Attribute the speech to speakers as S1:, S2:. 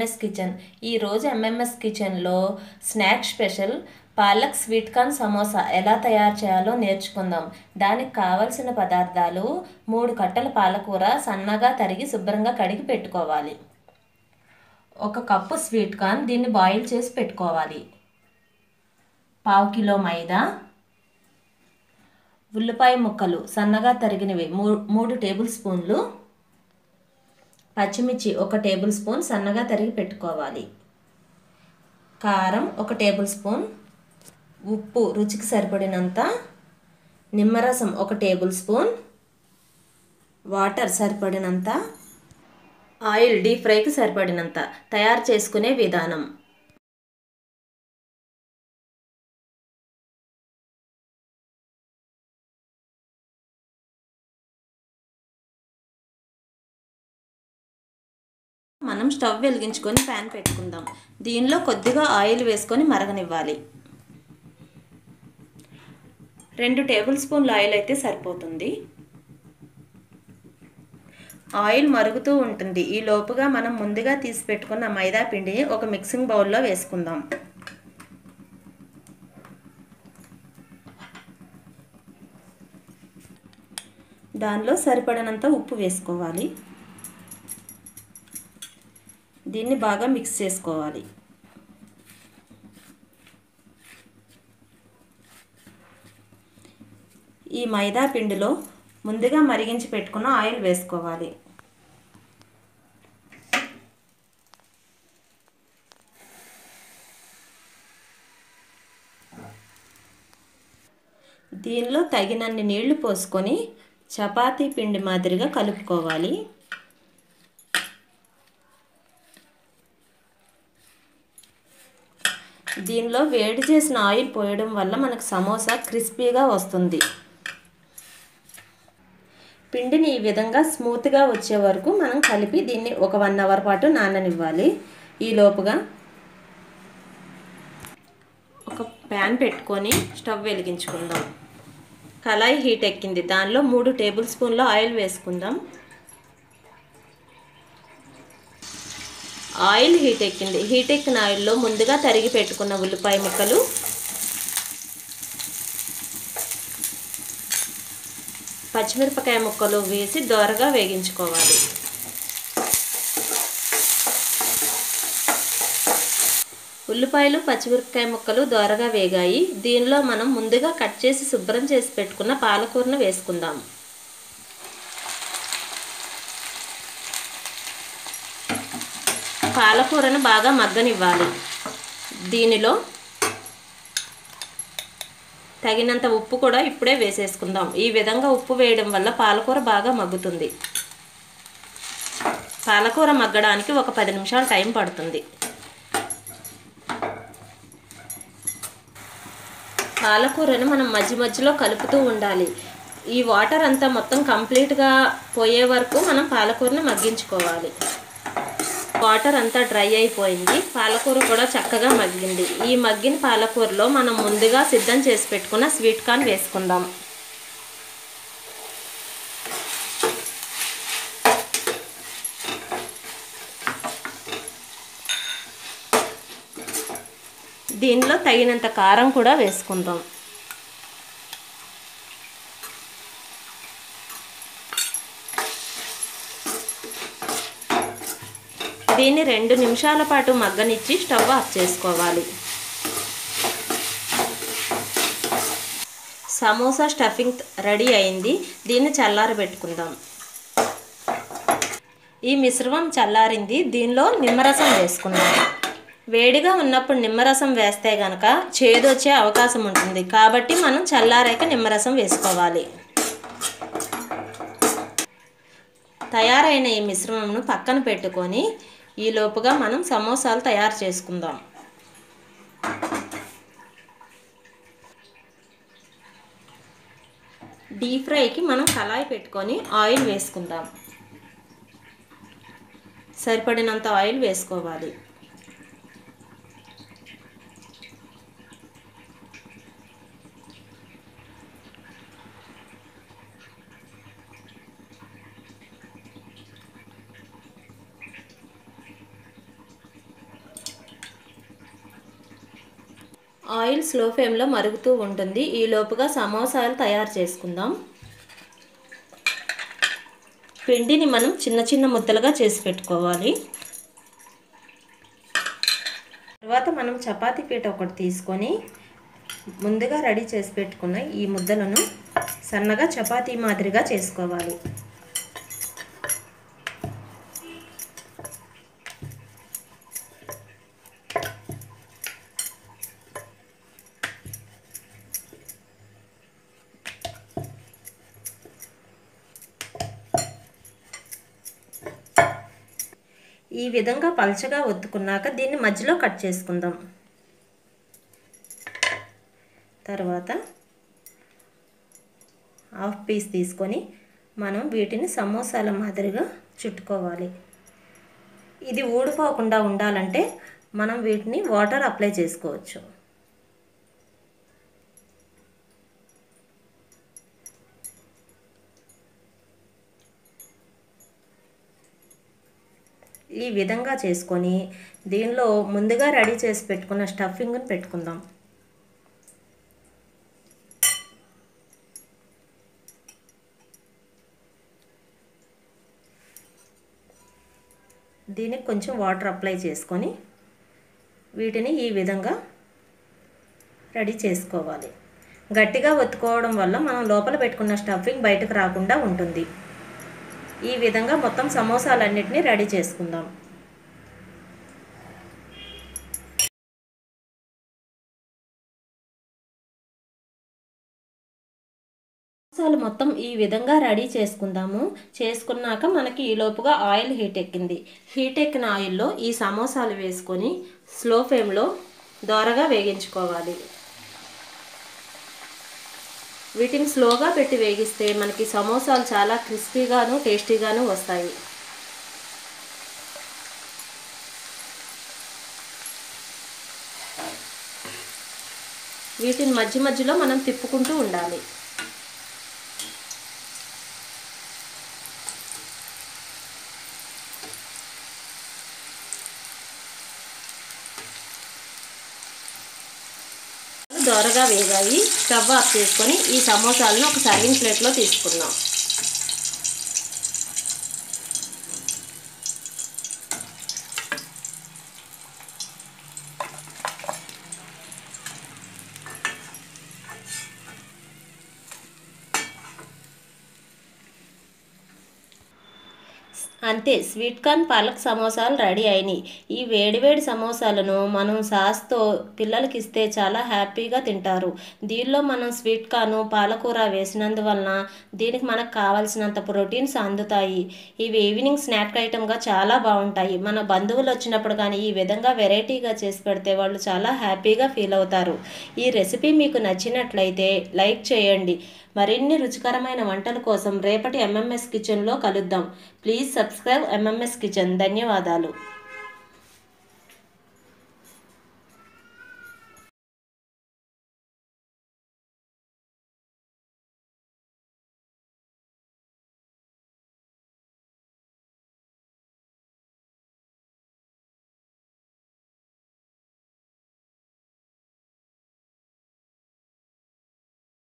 S1: MMS kitchen ఈరోజు MMS కిచెన్లో snack special palak sweet corn samosa ఎలా తయారు చేయాలో నేర్చుకుందాం దానికి కావలసిన పదార్థాలు మూడు కట్టల పాలకూర సన్నగా తరిగి శుభ్రంగా కడిగి పెట్టుకోవాలి ఒక కప్పు స్వీట్ కార్న్ దీన్ని బాయిల్ చేసి పెట్టుకోవాలి పావు కిలో మైదా ఉల్లిపాయ ముక్కలు సన్నగా తరిగినవి మూ మూడు టేబుల్ స్పూన్లు పచ్చిమిర్చి ఒక టేబుల్ స్పూన్ సన్నగా తరిగి పెట్టుకోవాలి కారం ఒక టేబుల్ స్పూన్ ఉప్పు రుచికి సరిపడినంత నిమ్మరసం ఒక టేబుల్ స్పూన్ వాటర్ సరిపడినంత ఆయిల్ డీప్ ఫ్రైకి సరిపడినంత తయారు చేసుకునే విధానం మనం స్టవ్ వెలిగించుకొని ప్యాన్ పెట్టుకుందాం దీనిలో కొద్దిగా ఆయిల్ వేసుకొని మరగనివ్వాలి రెండు టేబుల్ స్పూన్ల ఆయిల్ అయితే సరిపోతుంది ఆయిల్ మరుగుతూ ఉంటుంది ఈ లోపుగా మనం ముందుగా తీసి పెట్టుకున్న మైదా పిండిని ఒక మిక్సింగ్ బౌల్లో వేసుకుందాం దానిలో సరిపడినంత ఉప్పు వేసుకోవాలి దీన్ని బాగా మిక్స్ చేసుకోవాలి ఈ మైదా పిండిలో ముందుగా మరిగించి పెట్టుకున్న ఆయిల్ వేసుకోవాలి దీనిలో తగినన్ని నీళ్లు పోసుకొని చపాతీ పిండి మాదిరిగా కలుపుకోవాలి దీనిలో వేడి చేసిన ఆయిల్ పోయడం వల్ల మనకు సమోసా క్రిస్పీగా వస్తుంది పిండిని ఈ విధంగా స్మూత్గా వచ్చే వరకు మనం కలిపి దీన్ని ఒక వన్ అవర్ పాటు నాననివ్వాలి ఈ లోపుగా ఒక ప్యాన్ పెట్టుకొని స్టవ్ వెలిగించుకుందాం కళాయి హీట్ ఎక్కింది దానిలో మూడు టేబుల్ స్పూన్ల ఆయిల్ వేసుకుందాం ఆయిల్ హీట్ ఎక్కింది హీట్ ఎక్కిన ఆయిల్లో ముందుగా తరిగి పెట్టుకున్న ఉల్లిపాయ ముక్కలు పచ్చిమిరపకాయ ముక్కలు వేసి దోరగా వేగించుకోవాలి ఉల్లిపాయలు పచ్చిమిరపకాయ ముక్కలు దోరగా వేగాయి దీనిలో మనం ముందుగా కట్ చేసి శుభ్రం చేసి పెట్టుకున్న పాలకూరను వేసుకుందాం పాలకూరను బాగా మగ్గనివ్వాలి దీనిలో తగినంత ఉప్పు కూడా ఇప్పుడే వేసేసుకుందాం ఈ విధంగా ఉప్పు వేయడం వల్ల పాలకూర బాగా మగ్గుతుంది పాలకూర మగ్గడానికి ఒక పది నిమిషాలు టైం పడుతుంది పాలకూరను మనం మధ్య మధ్యలో కలుపుతూ ఉండాలి ఈ వాటర్ అంతా మొత్తం కంప్లీట్గా పోయే వరకు మనం పాలకూరను మగ్గించుకోవాలి వాటర్ అంతా డ్రై అయిపోయింది పాలకూర కూడా చక్కగా మగ్గింది ఈ మగ్గిన పాలకూరలో మనం ముందుగా సిద్ధం చేసి పెట్టుకున్న స్వీట్ కార్న్ వేసుకుందాం దీనిలో తగినంత కారం కూడా వేసుకుందాం దీన్ని రెండు నిమిషాల పాటు మగ్గనిచ్చి స్టవ్ ఆఫ్ చేసుకోవాలి సమోసా స్టఫింగ్ రెడీ అయింది దీన్ని చల్లారబెట్టుకుందాం ఈ మిశ్రమం చల్లారింది దీనిలో నిమ్మరసం వేసుకుందాం వేడిగా ఉన్నప్పుడు నిమ్మరసం వేస్తే గనక చేదు వచ్చే అవకాశం ఉంటుంది కాబట్టి మనం చల్లారాక నిమ్మరసం వేసుకోవాలి తయారైన ఈ మిశ్రమంను పక్కన పెట్టుకొని ఈ లోపుగా మనం సమోసాలు తయారు చేసుకుందాం డీప్ ఫ్రైకి మనం కళాయి పెట్టుకొని ఆయిల్ వేసుకుందాం సరిపడినంత ఆయిల్ వేసుకోవాలి ఆయిల్ స్లో ఫ్లేమ్లో మరుగుతూ ఉంటుంది ఈ లోపుగా సమోసాలు తయారు చేసుకుందాం పిండిని మనం చిన్న చిన్న ముద్దలుగా చేసి పెట్టుకోవాలి తర్వాత మనం చపాతీ పీట ఒకటి తీసుకొని ముందుగా రెడీ చేసి పెట్టుకున్న ఈ ముద్దలను సన్నగా చపాతీ మాదిరిగా చేసుకోవాలి ఈ విధంగా పల్చగా ఒత్తుకున్నాక దీన్ని మధ్యలో కట్ చేసుకుందాం తర్వాత హాఫ్ పీస్ తీసుకొని మనం వీటిని సమోసాల మాదిరిగా చుట్టుకోవాలి ఇది ఊడిపోకుండా ఉండాలంటే మనం వీటిని వాటర్ అప్లై చేసుకోవచ్చు ఈ విధంగా చేసుకొని దీనిలో ముందుగా రెడీ చేసి పెట్టుకున్న స్టఫింగ్ని పెట్టుకుందాం దీనికి కొంచెం వాటర్ అప్లై చేసుకొని వీటిని ఈ విధంగా రెడీ చేసుకోవాలి గట్టిగా ఒత్తుకోవడం వల్ల మనం లోపల పెట్టుకున్న స్టఫింగ్ బయటకు రాకుండా ఉంటుంది ఈ విధంగా మొత్తం సమోసాలన్నిటినీ రెడీ చేసుకుందాం సమోసాలు మొత్తం ఈ విధంగా రెడీ చేసుకుందాము చేసుకున్నాక మనకి ఈ లోపుగా ఆయిల్ హీట్ ఎక్కింది హీట్ ఎక్కిన ఆయిల్లో ఈ సమోసాలు వేసుకొని స్లో ఫ్లేమ్లో దోరగా వేగించుకోవాలి వీటిని స్లోగా పెట్టి వేగిస్తే మనకి సమోసాలు చాలా క్రిస్పీగాను టేస్టీగాను వస్తాయి వీటిని మధ్య మధ్యలో మనం తిప్పుకుంటూ ఉండాలి దోరగా వేగాయి స్టవ్ ఆఫ్ చేసుకొని ఈ సమోసాలను ఒక సర్వింగ్ ప్లేట్లో తీసుకుందాం అంతే స్వీట్ కార్న్ పాలక్ సమోసాలు రెడీ అయినాయి ఈ వేడివేడి సమోసాలను మనం సాస్తో పిల్లలకి ఇస్తే చాలా హ్యాపీగా తింటారు దీనిలో మనం స్వీట్ కార్న్ పాలకూర వేసినందువలన దీనికి మనకు కావాల్సినంత ప్రోటీన్స్ అందుతాయి ఇవి ఈవినింగ్ స్నాక్ ఐటమ్గా చాలా బాగుంటాయి మన బంధువులు వచ్చినప్పుడు కానీ ఈ విధంగా వెరైటీగా చేసి పెడితే వాళ్ళు చాలా హ్యాపీగా ఫీల్ అవుతారు ఈ రెసిపీ మీకు నచ్చినట్లయితే లైక్ చేయండి మరిన్ని రుచికరమైన వంటల కోసం రేపటి ఎంఎంఎస్ కిచెన్లో కలుద్దాం ప్లీజ్ సబ్స్క్రైబ్ ఎంఎంఎస్ కిచెన్ ధన్యవాదాలు